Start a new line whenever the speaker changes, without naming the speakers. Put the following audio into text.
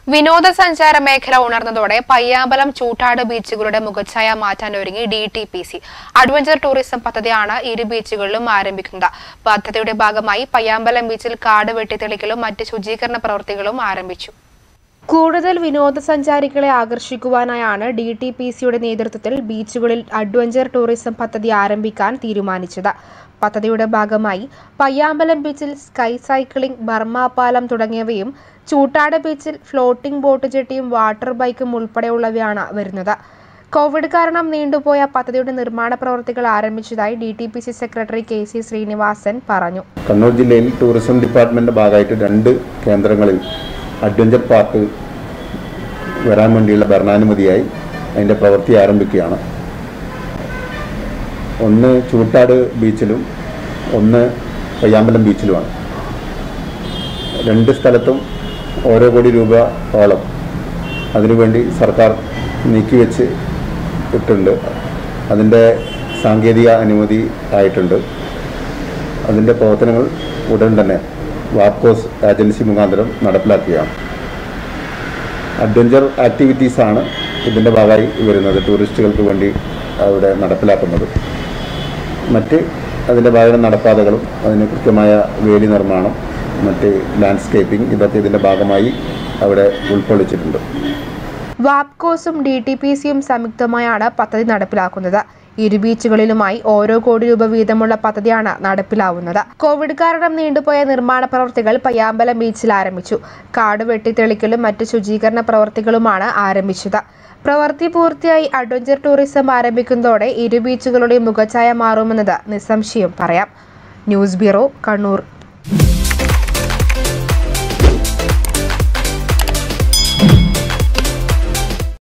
വിനോദസഞ്ചാര മേഖല ഉണർന്നതോടെ പയ്യാമ്പലം ചൂട്ടാട് ബീച്ചുകളുടെ മുഖച്ഛായ മാറ്റാനൊരുങ്ങി D T P C adventure tourism പദ്ധതിയാണ് ഇരു ബീച്ചുകളിലും ആരംഭിക്കുന്നത് പദ്ധതിയുടെ ഭാഗമായി പയ്യാമ്പലം ബീച്ചിൽ കാട് വെട്ടിത്തെളിക്കലും മറ്റ് ശുചീകരണ പ്രവൃത്തികളും ആരംഭിച്ചു
കൂടുതൽ വിനോദസഞ്ചാരികളെ ആകർഷിക്കുവാനായാണ് ഡി ടി പി സിയുടെ നേതൃത്വത്തിൽ ബീച്ചുകളിൽ അഡ്വഞ്ചർ ടൂറിസം പദ്ധതി ആരംഭിക്കാൻ തീരുമാനിച്ചത് പദ്ധതിയുടെ ഭാഗമായി പയ്യാമ്പലം ബീച്ചിൽ സ്കൈ സൈക്ലിംഗ് ബർമ പാലം തുടങ്ങിയവയും ചൂട്ടാട് ബീച്ചിൽ ഫ്ലോട്ടിംഗ് ബോട്ട് ജെട്ടിയും വാട്ടർ ബൈക്കും ഉൾപ്പെടെയുള്ളവയാണ് വരുന്നത് കോവിഡ് കാരണം നീണ്ടുപോയ പദ്ധതിയുടെ നിർമ്മാണ പ്രവൃത്തികൾ ആരംഭിച്ചതായി D T P C secretary K C Srinivasan പറഞ്ഞു
കണ്ണൂർ ജില്ലയിൽ ടൂറിസം ഡിപ്പാർട്ട്മെൻറ്റ് ഭാഗമായിട്ട് രണ്ട് കേന്ദ്രങ്ങളിൽ അഡ്വഞ്ചർ പാർക്ക് വരാൻ വേണ്ടിയുള്ള ഭരണാനുമതിയായി അതിൻ്റെ പ്രവൃത്തി ആരംഭിക്കുകയാണ് ഒന്ന് ചൂട്ടാട് ബീച്ചിലും ഒന്ന് പയ്യാമ്പലം ബീച്ചിലുമാണ് രണ്ട് സ്ഥലത്തും ഓരോ കോടി രൂപ ഓളം അതിനുവേണ്ടി സർക്കാർ നീക്കിവെച്ച് ഇട്ടുണ്ട് അതിൻ്റെ സാങ്കേതിക അനുമതി ആയിട്ടുണ്ട് അതിൻ്റെ പ്രവർത്തനങ്ങൾ ഉടൻ തന്നെ വാപ്കോസ് ഏജൻസി മുഖാന്തരം നടപ്പിലാക്കുകയാണ് അഡ്വഞ്ചർ ആക്ടിവിറ്റീസാണ് ഇതിൻ്റെ ഭാഗമായി വരുന്നത് ടൂറിസ്റ്റുകൾക്ക് വേണ്ടി അവിടെ നടപ്പിലാക്കുന്നത് മറ്റ് അതിൻ്റെ ഭാഗം നടപ്പാതകളും അതിന് കൃത്യമായ വേലി നിർമ്മാണം മറ്റ് ലാൻഡ്സ്കേപ്പിംഗ് ഇതൊക്കെ ഇതിൻ്റെ ഭാഗമായി അവിടെ ഉൾക്കൊള്ളിച്ചിട്ടുണ്ട്
വാപ്കോസും ഡി ടി പി സിയും സംയുക്തമായാണ് പദ്ധതി നടപ്പിലാക്കുന്നത് ഇരു ബീച്ചുകളിലുമായി ഓരോ കോടി രൂപ വീതമുള്ള പദ്ധതിയാണ് നടപ്പിലാവുന്നത് കോവിഡ് കാരണം നീണ്ടുപോയ നിർമ്മാണ പ്രവൃത്തികൾ പയ്യാമ്പലം ബീച്ചിൽ ആരംഭിച്ചു കാട് വെട്ടിത്തെളിക്കലും മറ്റ് ശുചീകരണ പ്രവൃത്തികളുമാണ് ആരംഭിച്ചത് പ്രവൃത്തി പൂർത്തിയായി അഡ്വഞ്ചർ ടൂറിസം ആരംഭിക്കുന്നതോടെ ഇരു ബീച്ചുകളുടെയും മുഖച്ഛായ മാറുമെന്നത് നിസ്സംശയം പറയാം ന്യൂസ് ബ്യൂറോ കണ്ണൂർ